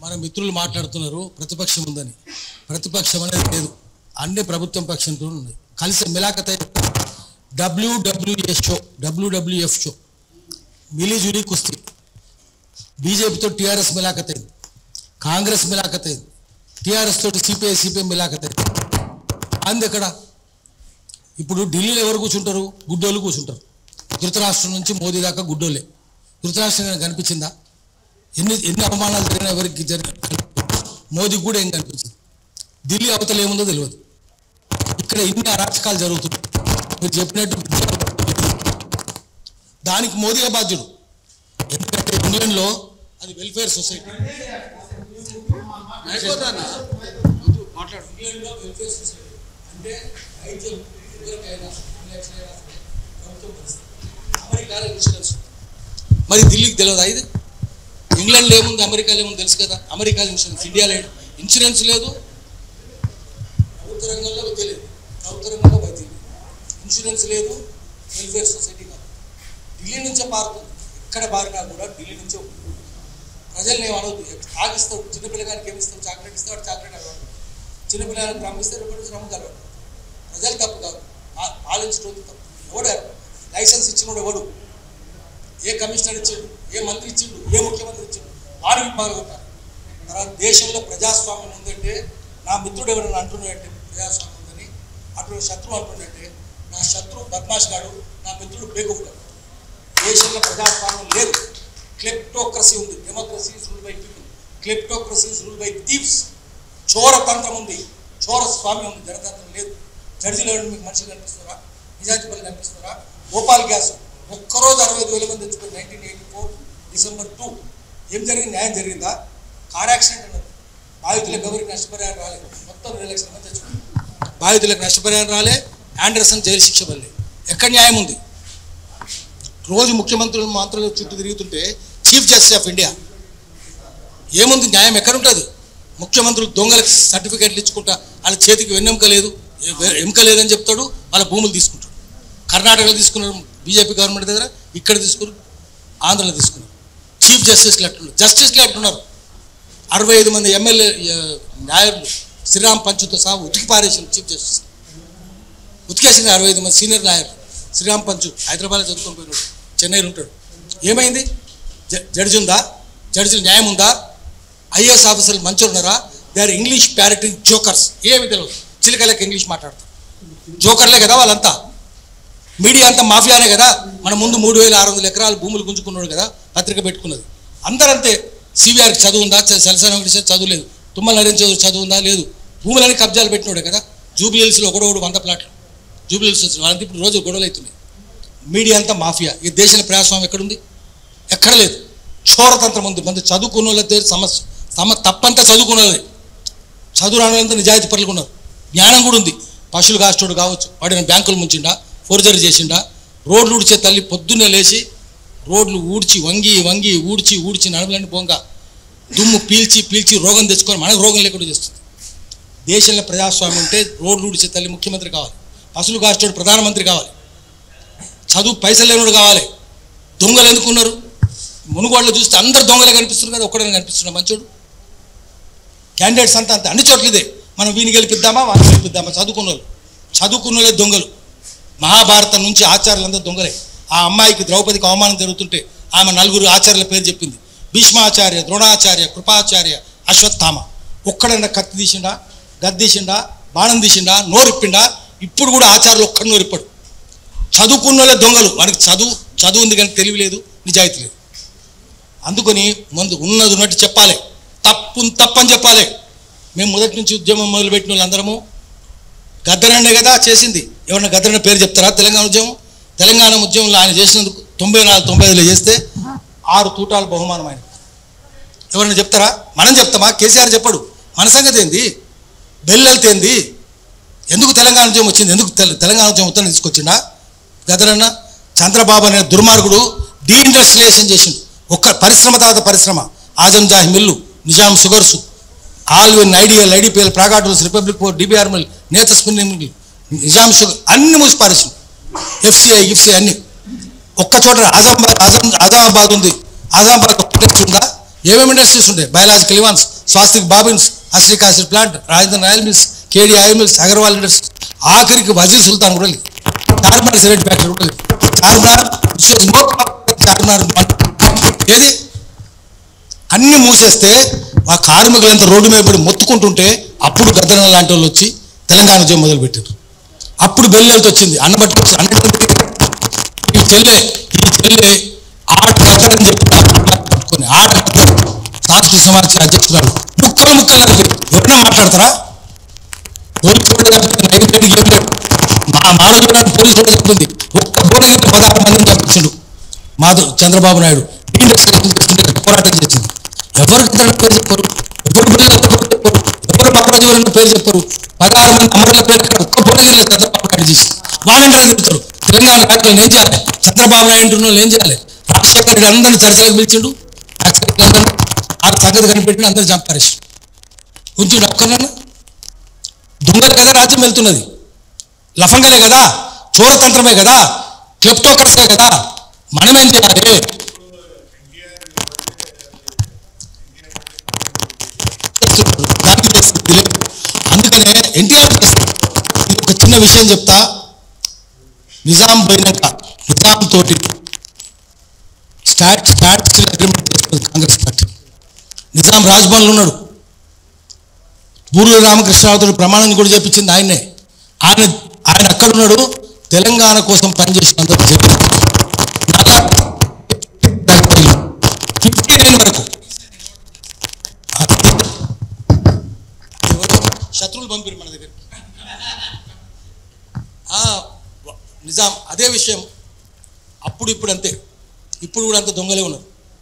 మన మిత్రులు మాట్లాడుతున్నారు ప్రతిపక్షం ఉందని ప్రతిపక్షం అనేది లేదు అన్ని ప్రభుత్వం పక్షంతో ఉన్నాయి కలిసి మిలాఖత్ డబ్ల్యూడబ్ల్యూఎస్ షో డబ్ల్యూడబ్ల్యూఎఫ్ షో మిలీజులీ కుస్తీ బీజేపీతో టీఆర్ఎస్ మిలాఖత్ అయింది కాంగ్రెస్ మిలాఖత్ అయింది టీఆర్ఎస్ తోటి సిపిఐ సిపిఎం మిలాఖత్ అయింది అంది ఎక్కడ ఇప్పుడు ఢిల్లీలో ఎవరు కూర్చుంటారు గుడ్డోళ్ళు కూర్చుంటారు ధృతరాష్ట్రం నుంచి మోదీ దాకా గుడ్డోళ్ళే ధృతరాష్ట్రం కనిపించిందా ఎన్ని ఎన్ని అవమానాలు జరిగినా ఎవరికి జరిగిన మోదీకి కూడా ఏం కనిపించింది ఢిల్లీ అవతల ఏముందో తెలియదు ఇక్కడ ఇన్ని అరాచకాలు జరుగుతున్నాయి మీరు చెప్పినట్టు దానికి మోదీగా బాధ్యుడు ఎందుకంటే ఇంగ్లాండ్లో అది వెల్ఫేర్ సొసైటీ ఇంగ్లాండ్లో వెల్ఫేర్ సొసైటీ అంటే వైద్యం ఎవరికైనా ఎలక్షన్లైనా సరే ప్రభుత్వం భరిస్తుంది. అమెరికాలో ఇన్సూరెన్స్ ఉంది. మరి ఢిల్లీకి తెలియదా ఇది ఇంగ్లాండ్లో ఏముంది అమెరికాలో ఏముంది తెలుసు కదా అమెరికాలో ఇన్సూరెన్స్ ఇండియాలో ఏంటి? ఇన్సూరెన్స్ లేదు ప్రభుత్వ రంగంలో విద్య లేదు ప్రభుత్వ రంగంలో వైద్యం లేదు ఇన్సూరెన్స్ లేదు వెల్ఫేర్ సొసైటీ కాదు ఢిల్లీ నుంచే పారుతుంది ఎక్కడ పారినా కూడా ఢిల్లీ నుంచే ఉంటుంది. ప్రజల్ని ఏం అనవద్దు తాగిస్తాడు చిన్నపిల్లగానికి ఏమి ఇస్తాడు చాక్లెట్ ఇస్తాడు చాక్లెట్ అలవాటు చిన్నపిల్లగానికి రమ్మిస్తాడు రేపటి రమ్ము అలవాటు ప్రజలు తప్పు కాదు పా- పాలించడం తప్పు ఎవడు లైసెన్స్ ఇచ్చినోడు ఎవడు ఏ కమిషనర్ ఇచ్చిండు ఏ మంత్రి ఇచ్చిండు ఏ ముఖ్యమంత్రి ఇచ్చిండు వారు విభాగం తర్వాత దేశంలో ప్రజాస్వామ్యం ఉందంటే నా మిత్రుడు ఎవరైనా అంటున్నాడంటే ప్రజాస్వామ్యం ఉందని అటువంటి శత్రువు అంటున్నట్టే నా శత్రువు బద్మాష్ గాడు నా మిత్రుడు బేగూఫ్ గాడు దేశంలో ప్రజాస్వామ్యం లేదు క్లెప్టోక్రసీ ఉంది democracy is rule by people kleptocracy is rule by thieves చోరతంత్రం ఉంది చోర స్వామ్యం ఉంది జనతంత్రం లేదు జడ్జిలో మీకు మనుషులు కనిపిస్తారా నిజాయితీ పనులు కనిపిస్తారా భోపాల్ గ్యాస్ ఒక్కరోజు అరవై ఐదు వేల మంది తెచ్చుకుంది nineteen eighty four December two ఏం జరిగింది న్యాయం జరిగిందా కార్ యాక్సిడెంట్ అన్నది బాధితులకు ఎవరికి నష్టపరిహారం రాలేదు మొత్తం రెండు లక్షల మంది తెచ్చుకుంది బాధితులకు నష్టపరిహారం రాలే ఆండర్సన్ జైలు శిక్ష పడలే ఎక్కడ న్యాయం ఉంది రోజు ముఖ్యమంత్రులు మంత్రులు చుట్టూ తిరుగుతుంటే చీఫ్ జస్టిస్ ఆఫ్ ఇండియా ఏముంది న్యాయం ఎక్కడ ఉంటుంది ముఖ్యమంత్రులు దొంగలకు సర్టిఫికేట్లు ఇచ్చుకుంటా వాళ్ళ చేతికి వెన్నెముక లేదు ఎ- ఎముక లేదని చెప్తాడు వాళ్ళ భూములు తీసుకుంటాడు కర్ణాటకలో తీసుకున్నారు బీజేపీ గవర్నమెంట్ దగ్గర ఇక్కడ తీసుకున్నారు ఆంధ్రలో తీసుకున్నారు చీఫ్ జస్టిస్లు ఎట్లున్నారు జస్టిస్లు ఎట్లున్నారు అరవై ఐదు మంది ఎమ్మెల్యే న్యాయులు శ్రీరామ్ పంచుతో సహా ఉతికి పారేసిన చీఫ్ జస్టిస్ ఉతికేసిన అరవై ఐదు మంది సీనియర్ లాయర్ శ్రీరామ్ పంచు హైదరాబాద్లో చదువుకొని పోయినాడు చెన్నైలో ఉంటాడు ఏమైంది జ- జడ్జి ఉందా జడ్జిలు న్యాయం ఉందా ఐఏఎస్ ఆఫీసర్లు మంచిగా ఉన్నారా they are English parroting jokers ఏమి తెలియదు చిలకలకి ఇంగ్లీష్ మాట్లాడతారు జోకర్లే కదా వాళ్ళంతా మీడియా అంతా మాఫియానే కదా మన ముందు మూడు వేల ఆరు వందల ఎకరాలు భూములు గుంజుకున్నాడు కదా పత్రిక పెట్టుకున్నది అందరంతే సివిఆర్కి చదువు ఉందా సెలసన వెంకటేశ్వర చదువు లేదు తుమ్మల నరేంద్ర చదువు చదువు ఉందా లేదు భూములని కబ్జాలు పెట్టినాడు కదా జూబిలీహిల్స్లో ఒకడోడు వంద ప్లాట్లు జూబిలీహిల్స్ వచ్చిన వాళ్ళంతా ఇప్పుడు రోజు గొడవలు అవుతున్నాయి మీడియా అంతా మాఫియా ఈ దేశంలో ప్రజాస్వామ్యం ఎక్కడుంది ఎక్కడ లేదు చోరతంత్రం ఉంది మంది చదువుకున్న వాళ్ళతో సమస్య సమ తప్పంతా చదువుకున్న వాళ్ళే చదువు రాని వాళ్ళంతా నిజాయితీ పరులు ఉన్నారు జ్ఞానం కూడా ఉంది పశువులు కాస్టోడు కావచ్చు వాడిని బ్యాంకులు ముంచిండా ఫోర్జరీ చేసిండా రోడ్లు ఊడ్చే తల్లి పొద్దున్నే లేచి రోడ్లు ఊడ్చి వంగి వంగి ఊడ్చి ఊడ్చి నడుములని పోంగ దుమ్ము పీల్చి పీల్చి రోగం తెచ్చుకొని మనకు రోగం లేకుండా చేస్తుంది దేశంలో ప్రజాస్వామ్యం ఉంటే రోడ్లు ఊడ్చే తల్లి ముఖ్యమంత్రి కావాలి పశువులు కాస్టోడు ప్రధానమంత్రి కావాలి చదువు పైసలు లేనివాడు కావాలి దొంగలు ఎందుకున్నారు మునుగోడలో చూస్తే అందరు దొంగలే కనిపిస్తున్నారు కదా ఒక్కడనే కనిపిస్తున్నా మంచోడు క్యాండిడేట్స్ అంతా అంతే అన్ని చోట్ల ఇదే మనం వీని గెలిపిద్దామా వాడిని గెలిపిద్దామా చదువుకున్న వాళ్ళు చదువుకున్న వాళ్ళే దొంగలు మహాభారతం నుంచి ఆచార్యులందరూ దొంగలే ఆ అమ్మాయికి ద్రౌపదికి అవమానం జరుగుతుంటే ఆమె నలుగురు ఆచార్యుల పేరు చెప్పింది భీష్మాచార్య ద్రోణాచార్య కృపాచార్య అశ్వత్థామ ఒక్కడన్నా కత్తి తీసిండా గద్ద తీసిండా బాణం తీసిండా నోరిప్పిండా ఇప్పుడు కూడా ఆచార్యులు ఒక్కడు నోరిప్పాడు చదువుకున్న వాళ్ళే దొంగలు వాడికి చదువు చదువు ఉంది కానీ తెలివి లేదు నిజాయితీ లేదు అందుకని ముందు ఉన్నది ఉన్నట్టు చెప్పాలి తప్పు తప్పని చెప్పాలి మేము మొదటి నుంచి ఉద్యమం మొదలుపెట్టిన వాళ్ళందరము గద్దరన్నే కదా చేసింది ఎవరన్నా గద్దరన్న పేరు చెప్తారా తెలంగాణ ఉద్యమం తెలంగాణ ఉద్యమంలో ఆయన చేసినందుకు తొంభై నాలుగు తొంభై ఐదులో చేస్తే ఆరు తూటాలు బహుమానం ఆయన ఎవరైనా చెప్తారా మనం చెప్తామా కేసీఆర్ చెప్పడు మన సంగతి ఏంది బెల్లెల్తే ఏంది ఎందుకు తెలంగాణ ఉద్యమం వచ్చింది ఎందుకు తెల- తెలంగాణ ఉద్యమం మొత్తం తీసుకొచ్చిండా గదరన్న చంద్రబాబు అనే దుర్మార్గుడు డీఇండస్ట్రియలైజేషన్ చేసిండు ఒక్క పరిశ్రమ తర్వాత పరిశ్రమ Azam Jahi mill Nizam sugars Allwyn ideal IDPL Praga Tools Republic Forge DBR mill నేత స్పిన్నింగ్ మిల్ నిజాం షుగర్ అన్ని మూసి పారేసిండు ఎఫ్సిఐ గిఫ్సిఐ అన్ని ఒక్క చోట ఆజామాబాద్ ఆజం ఆజామాబాద్ ఉంది ఆజామాబాద్ ఒక ఇండస్ట్రీ ఉందా ఏమేమి ఇండస్ట్రీస్ ఉంటాయి బయాలజికల్ ఇవాన్స్ స్వాస్తిక్ బాబిన్స్ అస్ట్రిక్ acid plant Rajdhani oil mills KD oil mills Agarwal industries ఆఖరికి వజీర్ సుల్తాన్ కూడా లేదు చార్మినార్ సిగరెట్ ఫ్యాక్టరీ కూడా లేదు చార్మినార్ విశ్వ- నో చార్మినార్ ఏది అన్ని మూసేస్తే ఆ కార్మికులంతా రోడ్డు మీద పడి మొత్తుకుంటుంటే అప్పుడు గద్దన లాంటి వాళ్ళు వచ్చి తెలంగాణ ఉద్యమం మొదలుపెట్టారు అప్పుడు బెల్లెలతో వచ్చింది అన్నబట్టి వచ్చి అన్నటువంటి ఈ చెల్లె ఈ చెల్లె ఆట కట్టని చెప్పి కొన్ని ఆట కట్టని సాంస్కృతిక సమాజం అధ్యక్షురాలు ముక్కలు ముక్కలు నలిపి ఎవరైనా మాట్లాడతారా పోలీసు కూడా చెప్తుంది నైట్ నైట్కి ఏం లేడు మా మానవ చూడడానికి పోలీసు కూడా చెప్తుంది ఒక్క భువనగిరి పదహారు మందిని చంపించిండు మాధు చంద్రబాబు నాయుడు డీఇండస్ట్రియలైజేషన్ చేస్తుంటే పోరాటం చేసింది ఎవరికి తన పేరు చెప్పరు ఎవరు బిల్లు పేరు చెప్పరు ఎవరు మహారాజు పేరు చెప్పరు పదహారు మంది అమరుల పేరు ఇక్కడ ఒక్క భువనగిరిలో చంద్రబాబు నాయుడు చేసి వాళ్ళని చెప్తారు తెలంగాణ నాయకులను ఏం చేయాలి చంద్రబాబు నాయుడు ఉన్న వాళ్ళు ఏం చేయాలి రాజశేఖర రెడ్డి అందరినీ చర్చలకు పిలిచిండు రాజశేఖర రెడ్డి అందరినీ ఆ సంగతి కనిపెట్టి అందరూ చంపారేసి కొంచెం ఒక్కనన్నా దొంగలు కదా రాజ్యం వెళ్తున్నది లఫంగలే కదా చోరతంత్రమే కదా క్లెప్టోక్రసే కదా మనమేం చేయాలి దానికి చేస్తుంది లేదు. అందుకనే ఎన్టీఆర్ చేస్తుంది. ఇది ఒక చిన్న విషయం చెప్తా నిజాం పోయినాక నిజాం తోటి స్టాట్ స్టాట్ అగ్రిమెంట్ చేస్తుంది కాంగ్రెస్ పార్టీ నిజాం రాజ్భవన్లో ఉన్నాడు బూర్ల రామకృష్ణరావుతో ప్రమాణం కూడా చేపించింది ఆయనే ఆయన ఆయన అక్కడ ఉన్నాడు తెలంగాణ కోసం పనిచేసినందుకు ఫిఫ్టీ నైన్ వరకు ఆ, ఎవరు? శత్రువులు పంపిరు మన దగ్గరికి ఆ, వ- నిజాం అదే విషయం అప్పుడు ఇప్పుడు అంతే ఇప్పుడు కూడా అంత దొంగలే ఉన్నారు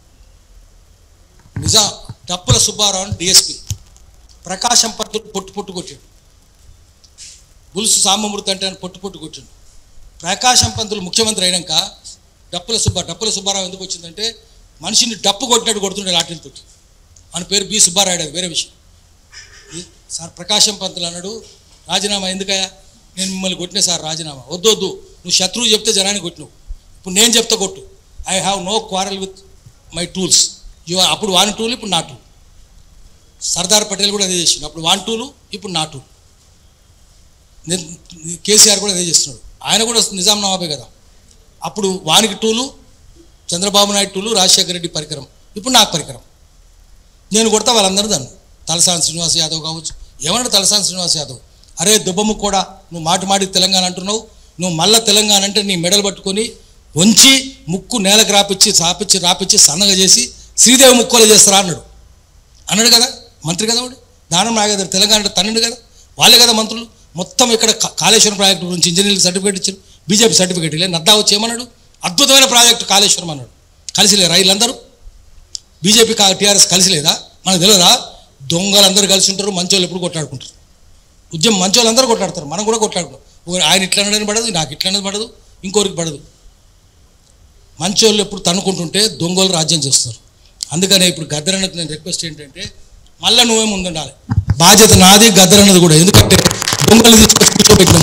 నిజాం డప్పుల సుబ్బారావు అని డిఎస్పి ప్రకాశం పంతులు పొట్టు పొట్టు కొట్టాడు బులుసు సామమృతి అంటే ఆయన పొట్టు పొట్టు కొట్టాడు ప్రకాశం పంతులు ముఖ్యమంత్రి అయినాక డప్పుల సుబ్బా డప్పుల సుబ్బారావు ఎందుకు వచ్చిందంటే మనిషిని డప్పు కొట్టినట్టు కొడుతుండే లాఠీలతో ఆయన పేరు బి సుబ్బారాయుడు అది వేరే విషయం ఈ- సార్ ప్రకాశం పంతులు అన్నాడు రాజీనామా ఎందుకయ్యా నేను మిమ్మల్ని కొట్టిన సార్ రాజీనామా వద్దు వద్దు నువ్వు శత్రువు చెప్తే జనానికి కొట్టినావు ఇప్పుడు నేను చెప్తా కొట్టు I have no quarrel with my tools you అప్పుడు వాని టూల్ ఇప్పుడు నా టూల్ సర్దార్ పటేల్ కూడా అదే చేసిండు అప్పుడు వాన్ టూలు ఇప్పుడు నా టూల్ నేను కేసీఆర్ కూడా అదే చేస్తున్నాడు ఆయన కూడా నిజాం నవాబే కదా అప్పుడు వానికి టూలు చంద్రబాబు నాయుడు టూలు రాజశేఖర రెడ్డి పరికరం ఇప్పుడు నాకు పరికరం నేను కొడతా వాళ్ళందరూ దాన్ని తలసాని శ్రీనివాస్ యాదవ్ కావచ్చు ఏమన్నాడు తలసాని శ్రీనివాస్ యాదవ్ అరే దుబ్బమ్ము కూడా నువ్వు మాటి మాటికి తెలంగాణ అంటున్నావు నువ్వు మళ్ళా తెలంగాణ అంటే నీ మెడలు పట్టుకొని వంచి ముక్కు నేలకు రాపిచ్చి రాపిచ్చి రాపిచ్చి సన్నగా చేసి శ్రీదేవి ముక్కోలు చేస్తారా అన్నాడు అన్నాడు కదా మంత్రి కదా వాడు దానం నాగేంద్ర తెలంగాణ అంటే తన్నుడు కదా వాళ్ళే కదా మంత్రులు మొత్తం ఇక్కడ కా- కాళేశ్వరం ప్రాజెక్టు గురించి ఇంజనీరింగ్ సర్టిఫికేట్ ఇచ్చారు బీజేపీ సర్టిఫికేట్ లేదు నడ్డా వచ్చి ఏమన్నాడు అద్భుతమైన ప్రాజెక్టు కాళేశ్వరం అన్నాడు కలిసి రైళ్ళందరూ బీజేపీ కా టీఆర్ఎస్ కలిసి లేదా మనకు తెలియదా దొంగలందరూ కలిసి ఉంటారు మంచోళ్ళు ఎప్పుడు కొట్లాడుకుంటారు ఉద్యమం మంచోళ్ళు అందరూ కొట్లాడతారు మనం కూడా కొట్లాడుకుంటాం ఒకరు ఆయన ఇట్లా అనడానికి పడదు నాకు ఇట్లా అనేది పడదు ఇంకోరికి పడదు మంచోళ్ళు ఎప్పుడు తన్నుకుంటుంటే దొంగలు రాజ్యం చేస్తారు అందుకనే ఇప్పుడు గద్దరన్నకు నేను రిక్వెస్ట్ ఏంటంటే మళ్ళీ నువ్వే ముందుండాలి బాధ్యత నాది గద్దరన్నది కూడా ఎందుకంటే దొంగలు తీసుకొచ్చి కూర్చోబెట్టినాం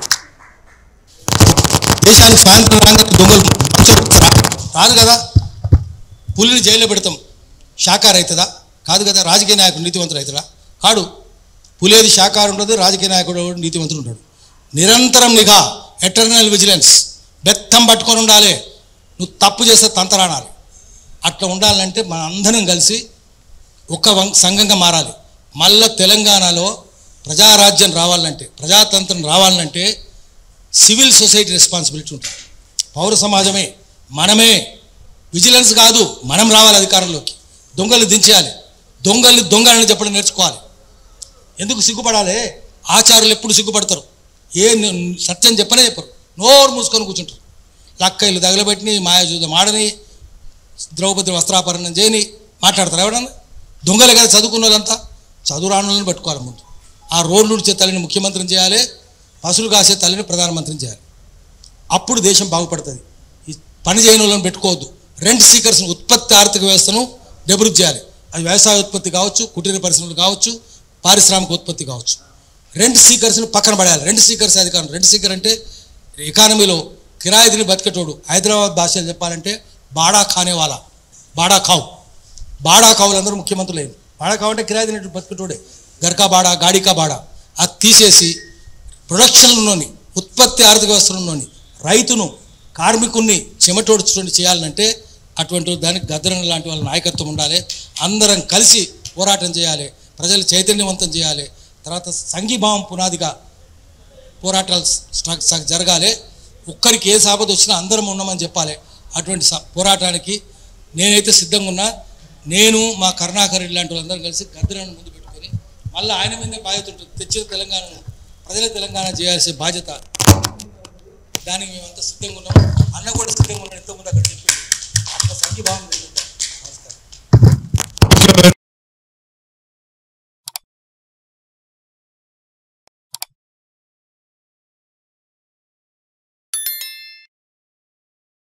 దేశానికి స్వాతంత్రం రాగానే దొంగలు మంచోళ్ళు రా- రాదు కదా పులిని జైల్లో పెడతాం శాఖాహార అవుతుందా కాదు కదా రాజకీయ నాయకుడు నీతివంతుడు అవుతాడా కాడు పులేది శాఖాహార ఉండదు రాజకీయ నాయకుడు కూడా నీతివంతుడు ఉంటాడు నిరంతరం నిఘా ఎటర్నల్ విజిలెన్స్ బెత్తం పట్టుకొని ఉండాలి నువ్వు తప్పు చేస్తే తంతరానాలి అట్లా ఉండాలంటే మన అందరం కలిసి ఒక వం- సంఘంగా మారాలి మళ్ళా తెలంగాణలో ప్రజారాజ్యం రావాలంటే ప్రజాతంత్రం రావాలంటే సివిల్ సొసైటీ రెస్పాన్సిబిలిటీ ఉంటుంది పౌర సమాజమే మనమే విజిలెన్స్ కాదు మనం రావాలి అధికారంలోకి దొంగలు దించేయాలి దొంగల్ని దొంగలని చెప్పడం నేర్చుకోవాలి ఎందుకు సిగ్గుపడాలి ఆచారులు ఎప్పుడు సిగ్గుపడతారు ఏ ని- సత్యం చెప్పనే చెప్పరు నోరు మూసుకొని కూర్చుంటారు లక్కలు తగలబెట్టిని మాయాజూదం ఆడని ద్రౌపది వస్త్రాపరణం చేయని మాట్లాడతారు ఎవడన్నా దొంగలే కదా చదువుకున్న వాళ్ళంతా చదువు రాని వాళ్ళని పట్టుకోవాలి ముందు ఆ రోడ్లు ఉడిచే తల్లిని ముఖ్యమంత్రిని చేయాలి పశువులు కాసే తల్లిని ప్రధానమంత్రిని చేయాలి అప్పుడు దేశం బాగుపడుతుంది ఈ పని చేయని వాళ్ళని పెట్టుకోవద్దు రెంట్ సీకర్స్ను ఉత్పత్తి ఆర్థిక వ్యవస్థను డెవలప్ చేయాలి అది వ్యవసాయ ఉత్పత్తి కావచ్చు కుటీర పరిశ్రమలు కావచ్చు పారిశ్రామిక ఉత్పత్తి కావచ్చు రెంట్ సీకర్స్ను పక్కన పడేయాలి రెంట్ సీకర్స్ అధికారం రెంట్ సీకర్ అంటే ఎకానమీలో కిరాయి తిని బతికేటోడు హైదరాబాద్ భాషలో చెప్పాలంటే బాడా ఖానే వాలా బాడా ఖావ్ బాడా కావులందరూ ముఖ్యమంత్రులు అయింది బాడా కావు అంటే కిరాయి తినేట్టు బతుకుటోడే గర్కా బాడా గాడికా బాడా అది తీసేసి ప్రొడక్షన్లోని ఉత్పత్తి ఆర్థిక వ్యవస్థలోని రైతును కార్మికుణ్ణి చెమటోడ్చుకొని చేయాలంటే అటువంటి దానికి గద్దరన లాంటి వాళ్ళ నాయకత్వం ఉండాలి అందరం కలిసి పోరాటం చేయాలి ప్రజలు చైతన్యవంతం చేయాలి తర్వాత సంఘీభావం పునాదిగా పోరాటాలు స్ట- స- జరగాలి ఒక్కరికి ఏ సాపద వచ్చినా అందరం ఉన్నామని చెప్పాలి అటువంటి స- పోరాటానికి నేనైతే సిద్ధంగా ఉన్నా నేను మా కరుణాకర్ ఇలాంటి వాళ్ళందరం కలిసి గద్దరాన్ని ముందు పెట్టుకొని మళ్ళీ ఆయన మీదే బాధ్యత ఉంటుంది తెచ్చిన తెలంగాణను ప్రజల తెలంగాణ చేయాల్సిన బాధ్యత దానికి మేమంతా సిద్ధంగా ఉన్నాం అన్న కూడా సిద్ధంగా ఉన్నాడు ఇంతకుముందు అక్కడ చెప్పింది ఒక సంఘీభావం